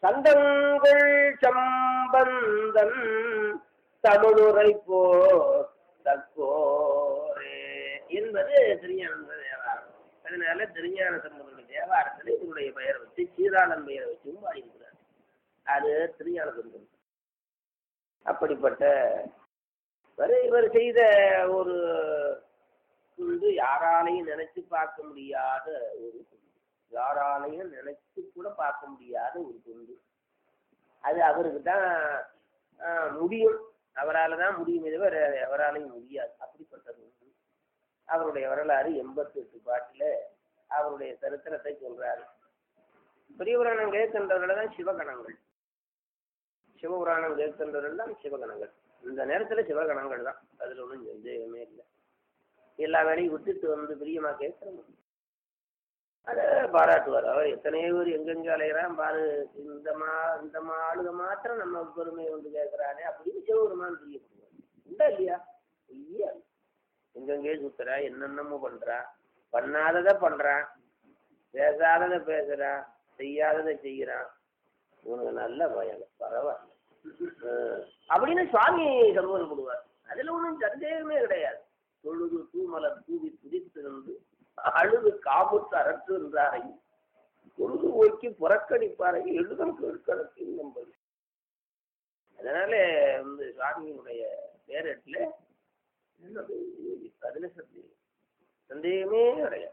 தந்தங்கள் சம்பந்தன் தமிழுரை போ தக்கோரே என்பது திருஞானந்த தேவாரம் அதனால திருஞான சம்பந்தனுடைய தேவாரத்தில் இவருடைய பெயரை வச்சு சீராளன் பெயரை வச்சும் பாடியிருக்கிறார் அது திருஞான சம்பந்தன் அப்படிப்பட்ட வரை இவர் செய்த ஒரு துண்டு யாராலையும் நினைச்சு பார்க்க முடியாத ஒரு துண்டு யாராலையும் நினைச்சு கூட பார்க்க முடியாத ஒரு துண்டு அது அவருக்கு தான் ஆஹ், முடியும் அவரால் தான் முடியுமே தவிர அவராலையும் முடியாது அப்படிப்பட்ட துண்டு அவருடைய வரலாறு எண்பத்தி எட்டு பாட்டில் அவருடைய சரித்திரத்தை சொல்றாரு பெரியபுராணம் கேட்கின்றவர்கள் தான் சிவகணங்கள் சிவபுராணம் கேட்கின்றவர்கள் தான் சிவகணங்கள் இந்த நேரத்தில் சிவகணங்கள் தான் அதில் ஒன்றும் சந்தேகமே இல்லை எல்லா வேலையும் விட்டுட்டு வந்து பிரியமா கேட்கணும் அதை பாராட்டுவார் அவர் எத்தனையோ பேர் எங்கெங்க அலைகிறான் பாரு இந்த மா இந்த மா ஆளுக மாத்திரம் நம்ம பெருமையை வந்து கேட்குறானே அப்படின்னு சிவபெருமான் பிரியப்படுவார் உண்டா இல்லையா இல்லையா எங்கெங்கே சுத்துறா என்னென்னமோ பண்றா பண்ணாததை பண்றான் பேசாததை பேசுறான் செய்யாததை செய்யறான் இவனுக்கு நல்ல பயம் பரவாயில்ல அஹ் அப்படின்னு சுவாமி சந்தோஷப்படுவார் அதுல ஒன்றும் சந்தேகமே கிடையாது தொழுது தூமலர் தூவி துதித்திருந்து அழுது காமுத்து அரசு என்றாரை தொழுது ஓக்கி புறக்கணிப்பாரை எழுதம் கேட்கறதுக்கு நம்பது அதனால வந்து சுவாமியினுடைய பேரட்டில் என்னது அதுல சந்தேகம் சந்தேகமே கிடையாது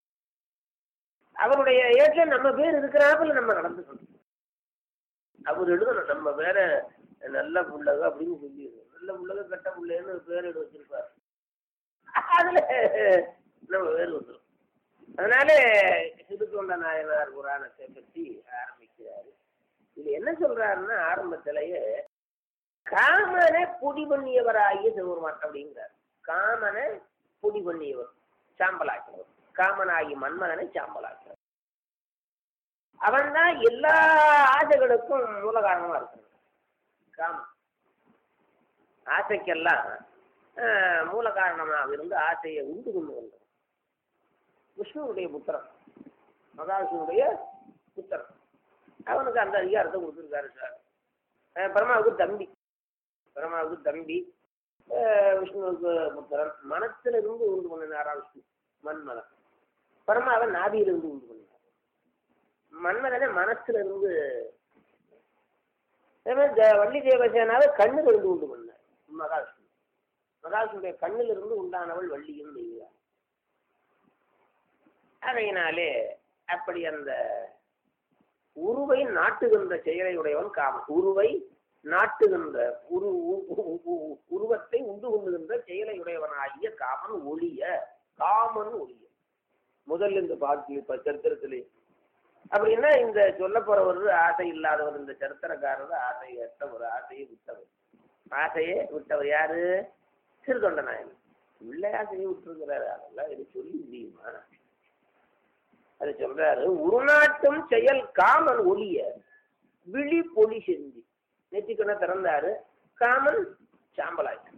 அவருடைய ஏற்ற நம்ம பேர் இருக்கிறாப்புல நம்ம நடந்துக்கணும் அவர் எழுதணும் நம்ம பேர நல்ல புள்ளக அப்படின்னு சொல்லிடுறோம் நல்ல புள்ளக கெட்ட புள்ளைன்னு பேர் எடு வச்சிருப்பாரு அதுல நம்ம பேர் வந்துடும் அதனால சிறுத்தொண்ட நாயனார் புராணத்தை பற்றி ஆரம்பிக்கிறாரு இது என்ன சொல்றாருன்னா ஆரம்பத்திலேயே காமனை பொடி பண்ணியவராகிய சிவபெருமான் அப்படிங்கிறார் காமனை பொடி பண்ணியவர் சாம்பலாக்கிறவர் காமனாகி மன்மதனை சாம்பலாக்கிறவர் அவன் தான் எல்லா ஆசைகளுக்கும் மூல காரணமா இருக்கான் காமன் ஆசைக்கெல்லாம் ஆஹ், மூல காரணமாக இருந்து ஆசையை உண்டு கொண்டு வந்தான் விஷ்ணுவுடைய புத்திரன் மகாவிஷ்ணுடைய புத்திரன் அவனுக்கு அந்த அதிகாரத்தை கொடுத்துருக்காரு சார் அஹ், பரமாவுக்கு தம்பி பரமாவுக்கு தம்பி அஹ், விஷ்ணுவுக்கு புத்திரன் மனத்துல இருந்து உண்டு பண்ணினாரா விஷ்ணு மன்மதன் பரமாவை நாபியிலிருந்து உண்டு பண்ணினார் மன்மதனை மனசுல இருந்து அதே மாதிரி த- வள்ளி தேவசேனாவை கண்ணுல இருந்து உண்டு பண்ணார் மகாவிஷ்ணு மகாவிஷ்ணுடைய கண்ணில் இருந்து உண்டானவள் வள்ளியும் தெய்வா அதையினாலே அப்படி அந்த உருவை நாட்டுகின்ற செயலை உடையவன் காமன் உருவை நாட்டுகின்ற உரு உ- உ- உ- உருவத்தை உண்டு கொண்டுகின்ற செயலை உடையவனாகிய காமன் ஒளிய காமன் ஒளிய முதல்ல இந்த பாட்டு இப்ப சரித்திரத்திலே அப்படின்னா இந்த சொல்ல போறவர் ஆசை இல்லாதவர் இந்த சரித்திரக்காரர் ஆசை ஏற்றவர் ஆசையை விட்டவர் ஆசையை விட்டவர் யாரு சிறுதொண்ட நாயன் உள்ள ஆசையை விட்டுருக்கிறாரு அதெல்லாம் இது சொல்லி முடியுமா அது சொல்றாரு உருநாட்டும் செயல் காமன் ஒளிய விழி பொலி செஞ்சு நெற்றிக்கண்ண திறந்தாரு காமன் சாம்பலாயிட்டு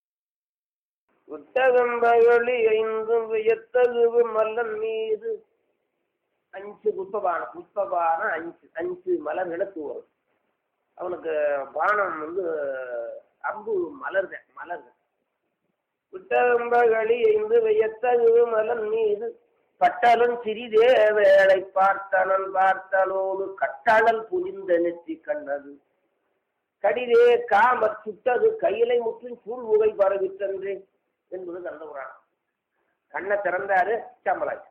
விட்டகம்பகளி ஐந்தும் வியத்தகுவு மல்லன் மீது அஞ்சு புஷ்பபானம் புஷ்பபானம் அஞ்சு அஞ்சு மலர்களை தூவரும் அவனுக்கு பானம் வந்து அம்பு மலர்க மலர்க விட்டகம்பகளி ஐந்து வியத்தகுவு மலன் மீது பட்டலும் சிறிதே வேளை பார்த்தனன் பார்த்தலோடு கட்டளல் புரிந்த நெற்றி கண்ணது கடிதே காமற் சுட்டது கையிலை முற்றும் சூழ் உகை பரவித்தன்று என்பது கந்தபுராணம் கண்ணை திறந்தாரு சாம்பலாச்சு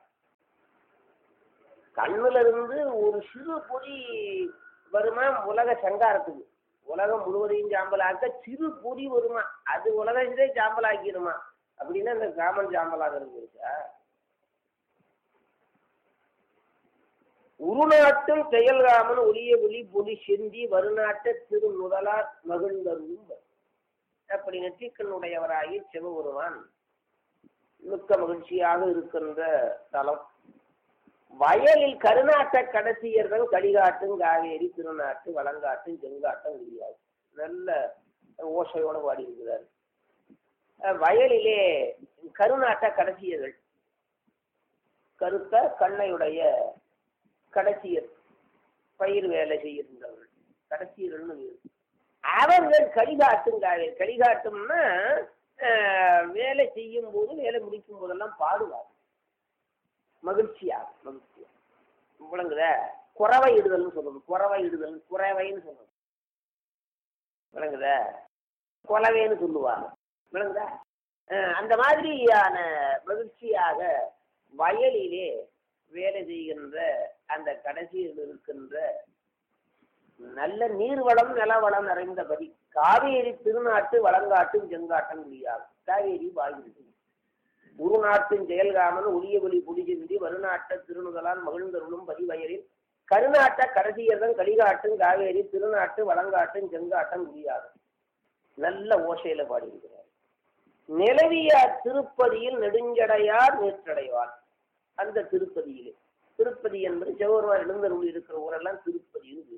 கண்ணுல இருந்து ஒரு சிறு பொறி வருமா உலக சங்காரத்துக்கு உலகம் முழுவதையும் சாம்பலாக்க சிறு பொறி வருமா அது உலகத்தையே சாம்பலாக்கிடுமா அப்படின்னா இந்த காமன் சாம்பலாகிறது இருக்கா உருநாட்டும் செயல்காமன் ஒளிய ஒளி பொலி செந்தி வருநாட்ட திரு முதலார் மகிழ்ந்தருளும் அப்படி நெற்றிக்கண்ணுடையவராகி சிவபெருமான் மிக்க மகிழ்ச்சியாக இருக்கின்ற தலம் வயலில் கருநாட்ட கடைசியர்கள் கடிகாட்டும் காவேரி திருநாட்டு வளங்காட்டும் செங்காட்டும் முடியாது நல்ல ஓசையோட பாடி இருக்கிறார் அஹ் வயலிலே கருநாட்ட கடைசியர்கள் கருத்த கண்ணையுடைய கடைசியர் பயிர் வேலை செய்கின்றவர்கள் கடைசியர்கள்னு வேறு அவர்கள் கலிகாட்டும் காவே கலிகாட்டும்னா அஹ், வேலை செய்யும் போது வேலை முடிக்கும் போதெல்லாம் பாடுவார் மகிழ்ச்சியா மகிழ்ச்சியா விளங்குதா குறவை இடுதல்னு சொல்றது குறவை இடுதல் குறைவைன்னு சொல்றது விளங்குதா குலவைன்னு சொல்லுவாங்க விளங்குதா அஹ், அந்த மாதிரியான மகிழ்ச்சியாக வயலிலே வேலை செய்கின்ற அந்த கடைசியில் இருக்கின்ற நல்ல நீர்வளம் நிலவளம் நிறைந்தபடி காவேரி திருநாட்டு வளங்காட்டும் செங்காட்டம் முடியாது காவேரி வாழ்கிறது உருநாட்டின் செயல்காமன் ஒளியவெளி புடிசிந்தி வருநாட்ட திருநுதலான் மகிழ்ந்தருளும் பதிவயலில் கருநாட்ட கடைசியர்தன் கலிகாட்டும் காவேரி திருநாட்டு வளங்காட்டும் செங்காட்டம் முடியாது நல்ல ஓசையில பாடியிருக்கிறார் நிலவிய திருப்பதியில் நெடுஞ்சடையார் நேற்றடைவார் அந்த திருப்பதியிலே திருப்பதி என்பது சிவபெருமான் எழுந்தருள் இருக்கிற ஊரெல்லாம் திருப்பதின்னு பேரு.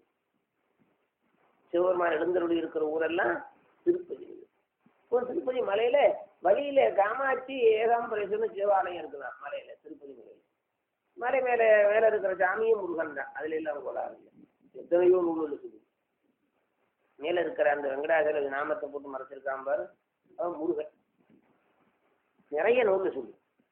சிவபெருமான் எழுந்தருள் இருக்கிற ஊரெல்லாம் திருப்பதி இப்போ திருப்பதி மலையில வழியில காமாட்சி ஏகாம்பரேஸ்வரன் சிவாலயம் இருக்குதான் மலையில திருப்பதி மலையில மலை மேல மேல இருக்கிற சாமியும் முருகன் தான் அதுல எல்லாம் கோளாறு இல்லை எத்தனையோ நூல் இருக்குது மேல இருக்கிற அந்த வெங்கடாசல நாமத்தை போட்டு மறைச்சிருக்கான் பாரு அவன் முருகன் நிறைய நூல் சொல்லு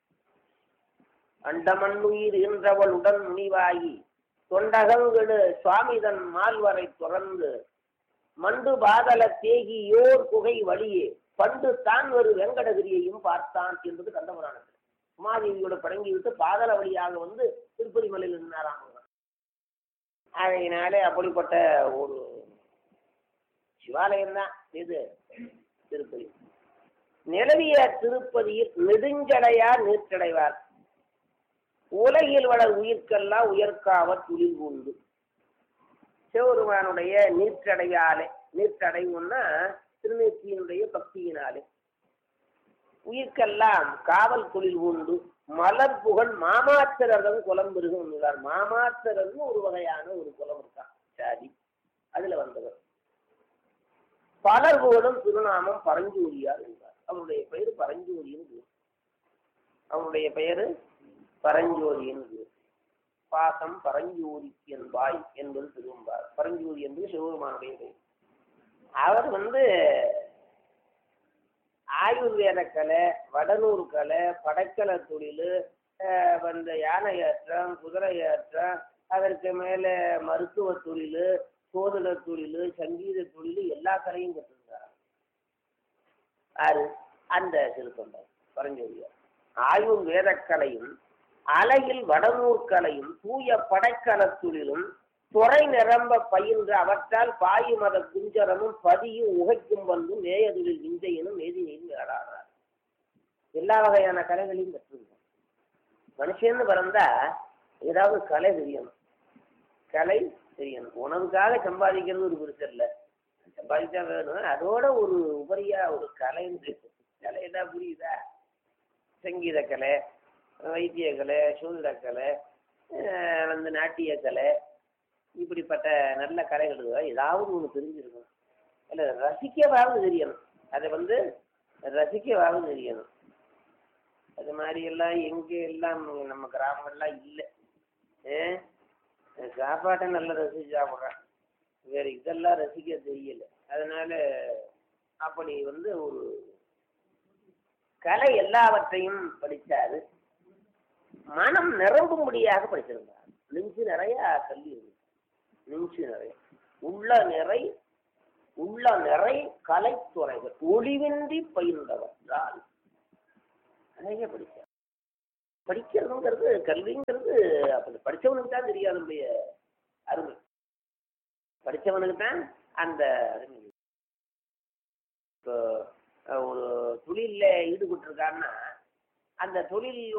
அண்டமண்ணுயிர் என்றவள் உடன் முனிவாகி தொண்டகங்கடு சுவாமிதன் மால்வரை துறந்து மண்டு பாதல தேகியோர் குகை வழியே பண்டு தான் ஒரு வெங்கடகிரியையும் பார்த்தான் என்பது கந்தபுராணத்தில் உமாதேவியோட படங்கி விட்டு பாதல வழியாக வந்து திருப்பதி மலையில் நின்னாராம் அவர். ஆகையினாலே அப்படிப்பட்ட ஒரு சிவாலயம் தான் இது திருப்பதி நிலவிய திருப்பதியில் நெடுஞ்சடையார் நீற்றடைவார் உலகில் வளர் உயிர்க்கெல்லாம் உயர்க்காவ துளில் உண்டு சிவபெருமானுடைய நீற்றடையாலே நீற்றடைவுன்னா திருநீற்றியினுடைய பக்தியினாலே உயிர்க்கெல்லாம் காவல் தொழில் உண்டு மலர் புகழ் மாமாத்திரரும் குலம் பெருகும் என்கிறார் மாமாத்திரர்னு ஒரு வகையான ஒரு குலம் இருக்கான் சாதி அதுல வந்தவர் பலர் புகழும் திருநாமம் பரஞ்சூரியார் என்றார் அவருடைய பெயர் பரஞ்சூரியின் பேர் அவருடைய பெயர் பரஞ்சோதியின் பேர் பாசம் பரஞ்சூரிக்கு என்பாய் என்பது திரும்பார் பரஞ்சூரி என்பது சிவபெருமானுடைய பெயர் அவர் வந்து ஆயுர்வேத கலை வடலூர் கலை படைக்கலை தொழில் வந்து யானை ஏற்றம் குதிரை ஏற்றம் அதற்கு மேலே மருத்துவ தொழில் சோதனை தொழில் சங்கீத தொழில் எல்லா கலையும் கற்றுருந்தார் யாரு அந்த சிறுத்தொண்டர் பரஞ்சோதியார் ஆயுர் வேதக்கலையும் அலையில் வடநூற்கலையும் தூய படைக்கலத் தொழிலும் துறை நிரம்ப பயின்று அவற்றால் பாயு மத குஞ்சரமும் பதியும் உகைக்கும் வந்தும் நேயதுளில் விஞ்சையனும் மேதினையும் வேளாடார் எல்லா வகையான கலைகளையும் கற்றுருந்தார் மனுஷன்னு பிறந்தா ஏதாவது கலை தெரியணும் கலை தெரியணும் உணவுக்காக சம்பாதிக்கிறது ஒரு பெருசு இல்லை சம்பாதிச்சா வேணும் அதோட ஒரு உபரியா ஒரு கலைன்னு கலைன்னா புரியுதா சங்கீத கலை வைத்திய கலை சூழ்நிலை கலை அஹ் வந்து நாட்டிய கலை இப்படிப்பட்ட நல்ல கலைகள் இருக்கா ஏதாவது ஒன்று தெரிஞ்சிருக்கணும் இல்லை ரசிக்கவாவது தெரியணும் அதை வந்து ரசிக்கவாவது தெரியணும் அது மாதிரி எல்லாம் எங்கே எல்லாம் நம்ம கிராமங்கள்லாம் இல்லை ஏ சாப்பாட்டை நல்லா ரசிச்சு சாப்பிட்றேன் வேற இதெல்லாம் ரசிக்க தெரியல அதனால அப்படி வந்து ஒரு கலை எல்லாவற்றையும் படித்தாரு மனம் நிரம்பும்படியாக படிச்சிருந்தார் நெஞ்சு நிறைய கல்வி இருந்துச்சு நெஞ்சு நிறைய உள்ள நிறை உள்ள நிறை கலைத்துறைகள் ஒளிவின்றி பயின்றவர் தான் நிறைய படித்தார் படிக்கிறதுங்கிறது கல்விங்கிறது அப்படி படித்தவனுக்கு தான் தெரியும் அதனுடைய அருமை படித்தவனுக்கு தான் அந்த அருமை இப்போ ஒரு தொழிலில் ஈடுபட்டிருக்கான்னா அந்த தொழில்